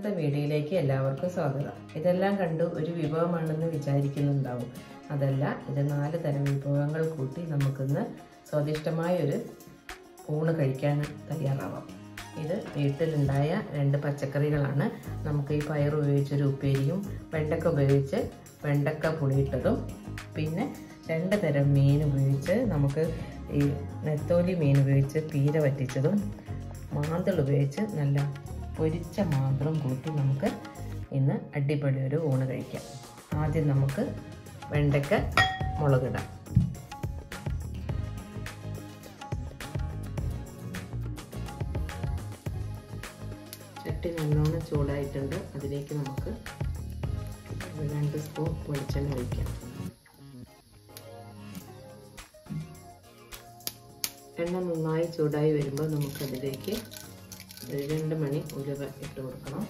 ഇന്നത്തെ വീഡിയോയിലേക്ക് എല്ലാവർക്കും സ്വാഗതം ഇതെല്ലാം കണ്ടു ഒരു വിഭവമാണെന്ന് വിചാരിക്കുന്നുണ്ടാവും അതല്ല ഇത് നാല് തരം വിഭവങ്ങൾ കൂട്ടി നമുക്കിന്ന് സ്വാദിഷ്ടമായ ഒരു ഊണ് കഴിക്കാൻ തയ്യാറാവാം ഇത് വീട്ടിലുണ്ടായ രണ്ട് പച്ചക്കറികളാണ് നമുക്ക് ഈ പയർ ഉപയോഗിച്ചൊരു ഉപ്പേരിയും വെണ്ടക്ക ഉപയോഗിച്ച് വെണ്ടക്ക പുളിയിട്ടതും പിന്നെ രണ്ട് തരം മീൻ ഉപയോഗിച്ച് നമുക്ക് ഈ നെത്തോലി മീൻ ഉപയോഗിച്ച് പീര വറ്റിച്ചതും മാന്തൾ ഉപയോഗിച്ച് നല്ല പൊരിച്ച മാന്തളും കൂട്ടി നമുക്ക് ഇന്ന് അടിപൊളി ഒരു ഊണ് കഴിക്കാം ആദ്യം നമുക്ക് വെണ്ടയ്ക്ക മുളകിടാം ചട്ടി നല്ലോണം ചൂടായിട്ടുണ്ട് അതിലേക്ക് നമുക്ക് രണ്ട് സ്പൂൺ വെളിച്ചെണ്ണ ഒഴിക്കാം എണ്ണ നന്നായി ചൂടായി വരുമ്പോൾ നമുക്കതിലേക്ക് ഒരു രണ്ട് മണി ഉലുവ ഇട്ട് കൊടുക്കണം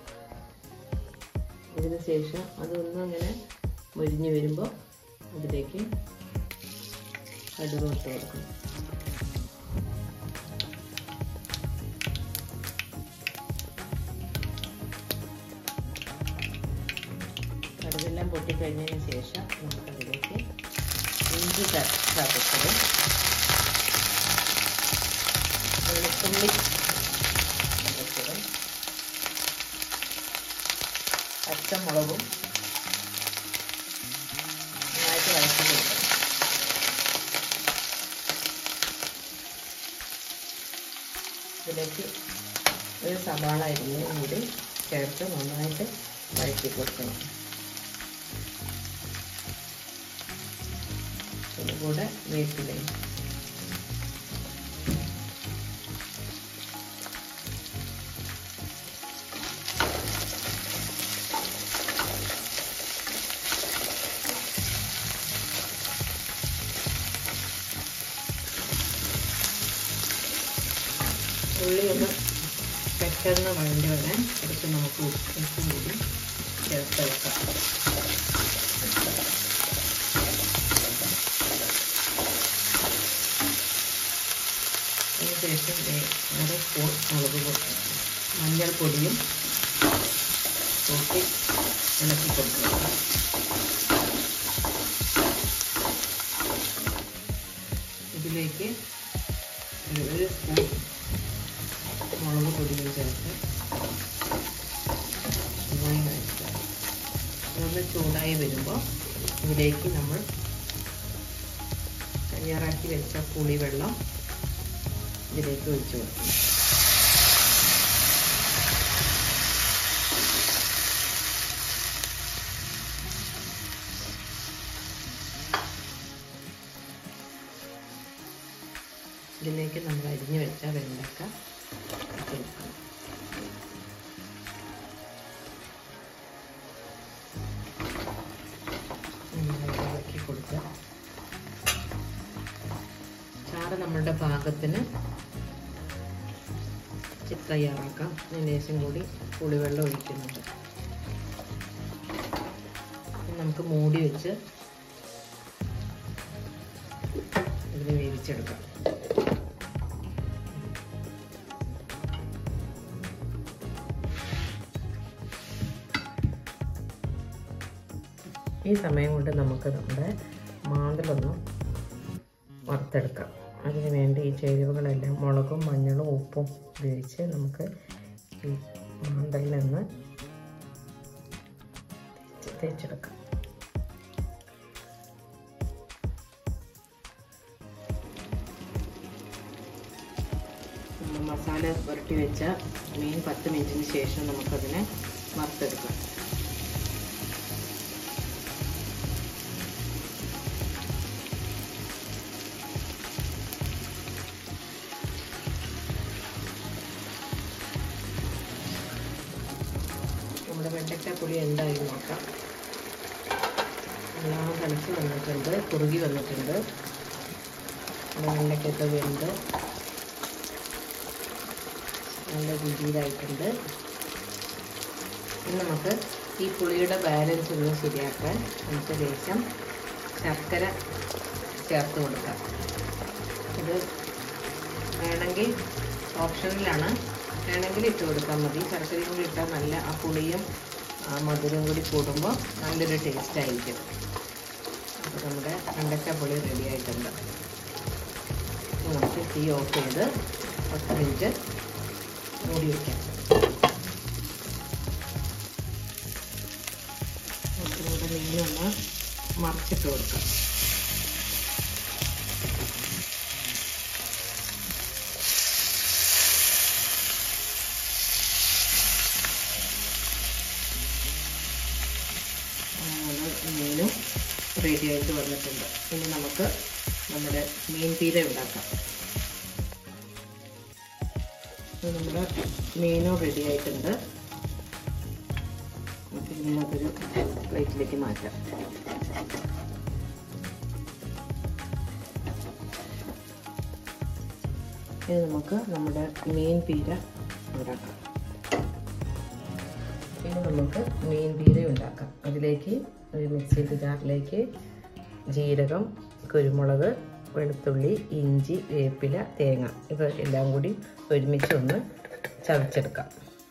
അതിന് ശേഷം അതൊന്നും അങ്ങനെ മൊരിഞ്ഞ് വരുമ്പോൾ അതിലേക്ക് കടുക് ഇട്ട് കൊടുക്കണം കടുകെല്ലാം പൊട്ടിക്കഴിഞ്ഞതിന് ശേഷം നമുക്കതിലേക്ക് ഇഞ്ചി ചതച്ചതും വെളുത്തുള്ളി ചതച്ചതും പച്ചമുളകും നന്നായിട്ട് വഴറ്റി കൊടുക്കണം ഇതിലേക്ക് ഒരു സവാള അരിഞ്ഞതും കൂടി ചേർത്ത് നന്നായിട്ട് വഴറ്റി കൊടുക്കണം അതുകൂടെ വേപ്പിലേ ഉള്ളി ഒന്ന് പെട്ടെന്ന് വഴണ്ടോടെ കുറച്ച് നമുക്ക് ഉപ്പും കൂടി ചേർത്ത് വെക്കാം അതിനുശേഷം അര സ്പൂൺ മുളക് പൊടി മഞ്ഞൾപ്പൊടിയും കൂട്ടി ഇളക്കി കൊടുക്കുക ഇതിലേക്ക് ഒരു ഒരു സ്പൂൺ മുളക് പൊടിയും ചേർത്ത് നന്നായി വഴറ്റുക ഒന്ന് ചൂടായി വരുമ്പോൾ ഇതിലേക്ക് നമ്മൾ തയ്യാറാക്കി വെച്ച പുളിവെള്ളം ഇതിലേക്ക് ഒഴിച്ചു കൊടുക്കണം ഇതിലേക്ക് നമ്മൾ അരിഞ്ഞു വെച്ച വെണ്ടക്ക ഇട്ട് കൊടുക്കണം ഇളക്കി കൊടുക്കുക ചാറ് നമ്മളുടെ പാകത്തിന് തയ്യാറാക്കാം ലേശം കൂടി പുളിവെള്ളം ഒഴിക്കുന്നുണ്ട് നമുക്ക് മൂടി വെച്ച് ഇതിന് വേവിച്ചെടുക്കാം ഈ സമയം കൊണ്ട് നമുക്ക് നമ്മുടെ മാന്തലൊന്ന് വറുത്തെടുക്കാം അതിന് വേണ്ടി ഈ ചേരുവകളെല്ലാം മുളകും മഞ്ഞളും ഉപ്പും ഉപയോഗിച്ച് നമുക്ക് ഈ മാന്തലിൽ നിന്ന് തേച്ചെടുക്കാം മസാല പുരട്ടി വെച്ച മീൻ പത്ത് മിനിറ്റിന് ശേഷം നമുക്കതിനെ വറുത്തെടുക്കാം നമ്മുടെ വെണ്ടയ്ക്ക പുളി എന്തായി നോക്കാം നല്ലോണം തിളച്ച് വന്നിട്ടുണ്ട് കുറുകി വന്നിട്ടുണ്ട് വെണ്ടയ്ക്കൊക്കെ വെന്ത് നല്ല രുചിയിലായിട്ടുണ്ട് ഇനി നമുക്ക് ഈ പുളിയുടെ ബാലൻസ് ഒന്ന് ശരിയാക്കാൻ നമുക്ക് ലേശം ശർക്കര ചേർത്ത് കൊടുക്കാം ഇത് വേണമെങ്കിൽ ഓപ്ഷനിലാണ് വേണമെങ്കിൽ ഇട്ട് കൊടുക്കാൻ മതി ശർക്കരയും കൂടി ഇട്ടാൽ നല്ല ആ പുളിയും ആ മധുരവും കൂടി കൂടുമ്പോൾ നല്ലൊരു ടേസ്റ്റ് ആയിരിക്കും അപ്പോൾ നമ്മുടെ വെണ്ടക്ക പുളി റെഡി ആയിട്ടുണ്ട് ഇനി നമുക്ക് തീ ഓഫ് ചെയ്ത് പത്ത് മിനിറ്റ് മൂടി വയ്ക്കാം നമുക്കിവിടെ മീനൊന്ന് മറിച്ചിട്ട് കൊടുക്കാം മീനും റെഡി ആയിട്ട് വന്നിട്ടുണ്ട് ഇനി നമുക്ക് നമ്മുടെ മീൻ പീര ഉണ്ടാക്കാം നമ്മുടെ മീനും റെഡി ആയിട്ടുണ്ട് നമുക്ക് ഇനി അതൊരു പ്ലേറ്റിലേക്ക് മാറ്റാം ഇനി നമുക്ക് നമ്മുടെ മീൻ പീര ഉണ്ടാക്കാം ഇനി നമുക്ക് മീൻ പീര ഉണ്ടാക്കാം അതിലേക്ക് ഒരു മിക്സിയുടെ ജാറിലേക്ക് ജീരകം കുരുമുളക് വെളുത്തുള്ളി ഇഞ്ചി വേപ്പില തേങ്ങ ഇവ എല്ലാം കൂടി ഒരുമിച്ച് ഒന്ന് ചതച്ചെടുക്കാം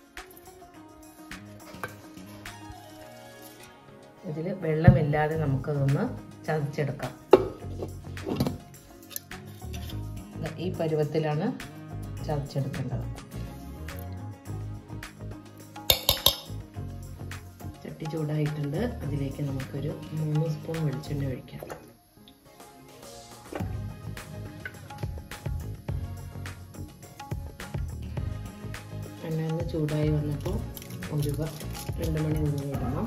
ഇതിൽ വെള്ളമില്ലാതെ നമുക്കതൊന്ന് ചതച്ചെടുക്കാം ഈ പരുവത്തിലാണ് ചതച്ചെടുക്കേണ്ടത് ചട്ടി ചൂടായിട്ടുണ്ട് അതിലേക്ക് നമുക്കൊരു മൂന്ന് സ്പൂൺ വെളിച്ചെണ്ണ ഒഴിക്കാം എണ്ണ ഒന്ന് ചൂടായി വന്നപ്പോൾ ഉലുവ രണ്ട് മണി ഉലുവ ഇടണം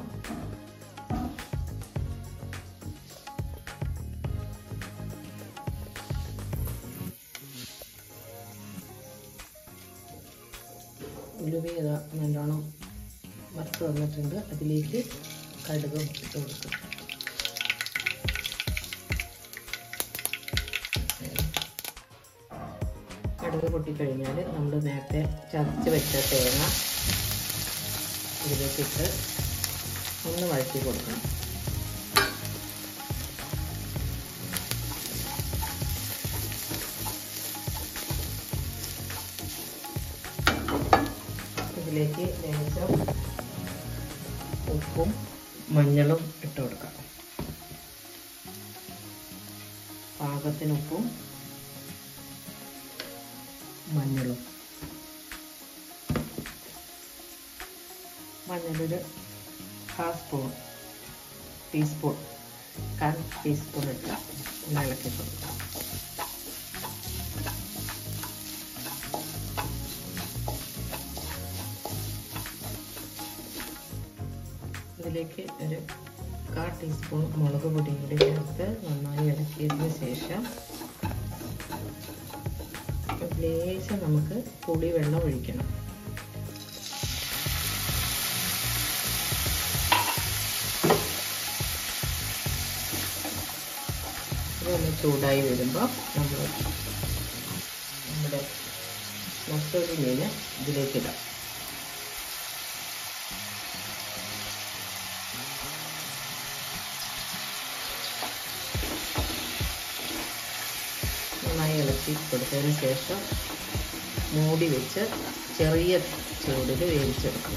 ഉലുവ ഇതാ നല്ലോണം വറുത്ത് വന്നിട്ടുണ്ട് അതിലേക്ക് കടുക് ഇട്ട് കൊടുക്കും കടുക് പൊട്ടിക്കഴിഞ്ഞാൽ നമ്മൾ നേരത്തെ ചതച്ച് വെച്ച തേങ്ങ ഇതിലേക്കിട്ട് ഒന്ന് വഴറ്റി കൊടുക്കണം ഇതിലേക്ക് ലേശം ഉപ്പും മഞ്ഞളും ഇട്ട് കൊടുക്കാം പാകത്തിന് ഉപ്പും മഞ്ഞളും മഞ്ഞളൊരു ഹാഫ് സ്പൂൺ ടീസ്പൂൺ കാൽ ടീസ്പൂൺ ഇട്ട് ഒന്ന് ഇളക്കി കൊടുക്കാം ഇതിലേക്ക് ഒരു കാ ടീസ്പൂൺ മുളക് പൊടിയും കൂടി ചേർത്ത് നന്നായി ഇളക്കിയതിന് ശേഷം ലേശം നമുക്ക് പുളി വെള്ളം ഒഴിക്കണം ഇതൊന്ന് ചൂടായി വരുമ്പോൾ നമ്മൾ നമ്മുടെ മസ്തൂരി മീന് ഇതിലേക്കിടാം നന്നായി ഇളക്കി കൊടുത്തതിന് ശേഷം മൂടി വെച്ച് ചെറിയ ചൂടിൽ വേവിച്ചെടുക്കും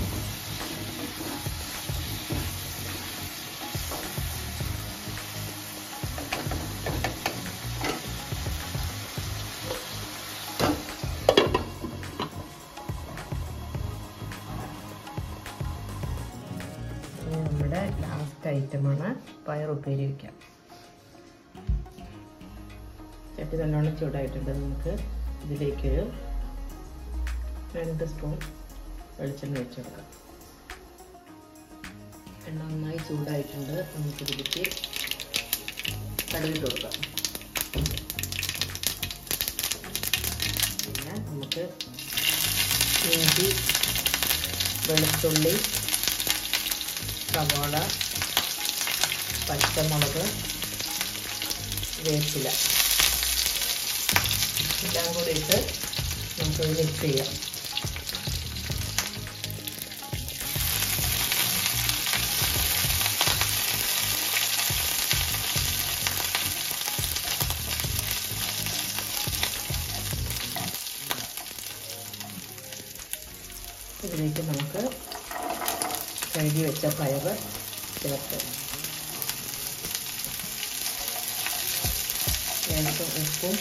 നമ്മുടെ ലാസ്റ്റ് ഐറ്റമാണ് പയറുപ്പേരി വയ്ക്കാം ചട്ടി നല്ലോണം ചൂടായിട്ടുണ്ട് നമുക്ക് ഇതിലേക്കൊരു രണ്ട് സ്പൂൺ വെളിച്ചെണ്ണ ഒഴിച്ച് കൊടുക്കാം എണ്ണ നന്നായി ചൂടായിട്ടുണ്ട് നമുക്കിതിലേക്ക് കടുകിട്ട് കൊടുക്കാം പിന്നെ നമുക്ക് ഇഞ്ചി വെളുത്തുള്ളി സവാള പച്ചമുളക് വേപ്പില എല്ലാം കൂടി ഇട്ട് നമുക്കത് മിക്സ് ചെയ്യാം ഇതിലേക്ക് നമുക്ക് കഴുകി വെച്ച പയറ് ചേർത്ത് ലേശം ഉപ്പും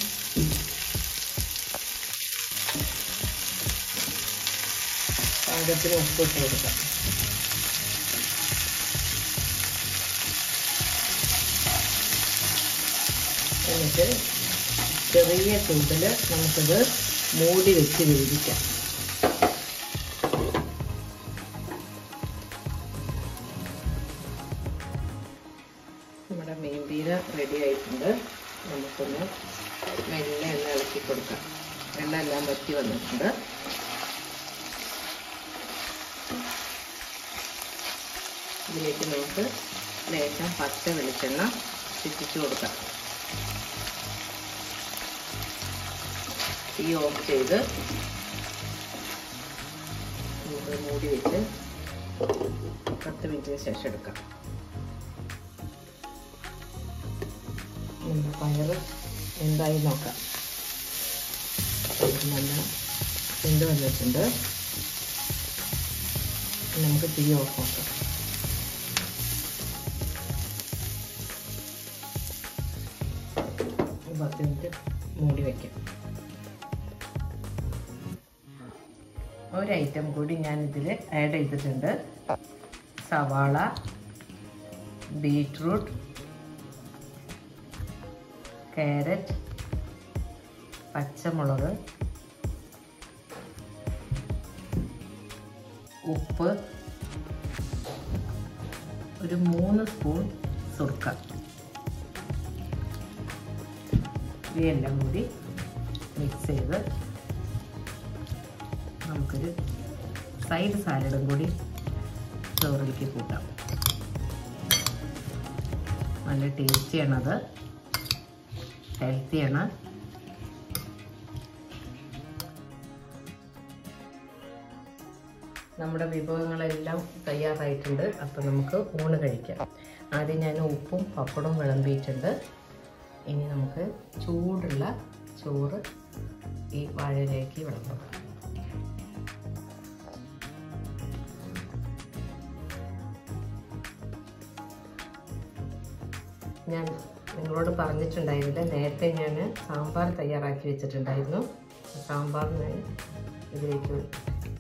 പാകത്തിന് ഉപ്പ് ഇട്ട് കൊടുക്കാം എന്നിട്ട് ചെറിയ ചൂടിൽ നമുക്കിത് മൂടി വെച്ച് വേവിക്കാം നമ്മുടെ മീൻപീര റെഡി ആയിട്ടുണ്ട് നമുക്കൊന്ന് മെല്ലെ ഒന്ന് ഇളക്കി കൊടുക്കാം വെള്ളം എല്ലാം വറ്റി വന്നിട്ടുണ്ട് ഇതിലേക്ക് നമുക്ക് ലേശം പച്ച വെളിച്ചെണ്ണ ചുറ്റിച്ചു കൊടുക്കാം തീ ഓഫ് ചെയ്ത് നമുക്ക് മൂടി വെച്ച് പത്ത് മിനിറ്റിന് ശേഷം എടുക്കാം നമ്മുടെ പയറ് എന്തായി നോക്കാം പയറ് നല്ല വെന്ത് വന്നിട്ടുണ്ട് നമുക്ക് തീ ഓഫ് ആക്കാം പത്ത് മിനിറ്റ് മൂടി വയ്ക്കാം ഒരു ഐറ്റം കൂടി ഞാൻ ഇതിൽ ആഡ് ചെയ്തിട്ടുണ്ട് സവാള ബീട്രൂട്ട് ക്യാരറ്റ് പച്ചമുളക് ഉപ്പ് ഒരു മൂന്ന് സ്പൂൺ സുർക്ക ഇവയെല്ലാം കൂടി മിക്സ് ചെയ്ത് നമുക്കൊരു സൈഡ് സാലഡും കൂടി ചോറിലേക്ക് കൂട്ടാം നല്ല ടേസ്റ്റിയാണത് ഹെൽത്തിയാണ് നമ്മുടെ വിഭവങ്ങളെല്ലാം തയ്യാറായിട്ടുണ്ട് അപ്പോൾ നമുക്ക് ഊണ് കഴിക്കാം ആദ്യം ഞാൻ ഉപ്പും പപ്പടവും വിളമ്പിയിട്ടുണ്ട് ഇനി നമുക്ക് ചൂടുള്ള ചോറ് ഈ വാഴയിലേക്ക് വിളമ്പാം ഞാൻ നിങ്ങളോട് പറഞ്ഞിട്ടുണ്ടായിരുന്നില്ല നേരത്തെ ഞാൻ സാമ്പാർ തയ്യാറാക്കി വെച്ചിട്ടുണ്ടായിരുന്നു സാമ്പാർ ഞാൻ ഇതിലേക്ക് ഒഴിക്കും.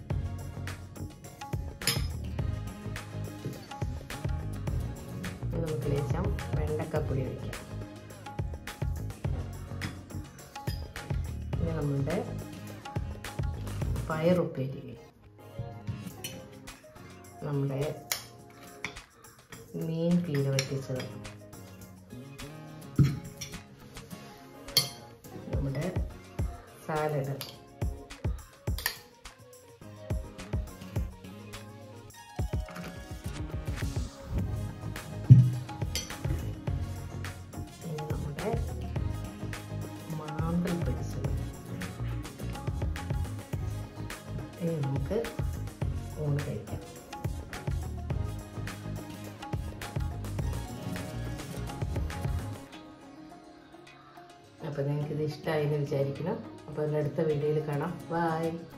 ഇനി നമുക്ക് ലേശം വെണ്ടക്കപ്പൊടി ഒഴിക്കാം ഇനി നമ്മളുടെ പയറുപ്പേരി നമ്മുടെ മീൻ പീര വറ്റിച്ചത് നമ്മുടെ സാലഡ് ഇനി നമ്മുടെ മാമ്പൽ പൊരിച്ചത് ഇനി നമുക്ക് ഊണ് കഴിക്കാം അപ്പോൾ നിങ്ങൾക്ക് ഇത് ഇഷ്ടമായി എന്ന് വിചാരിക്കണം അപ്പോൾ അടുത്ത വീഡിയോയിൽ കാണാം ബൈ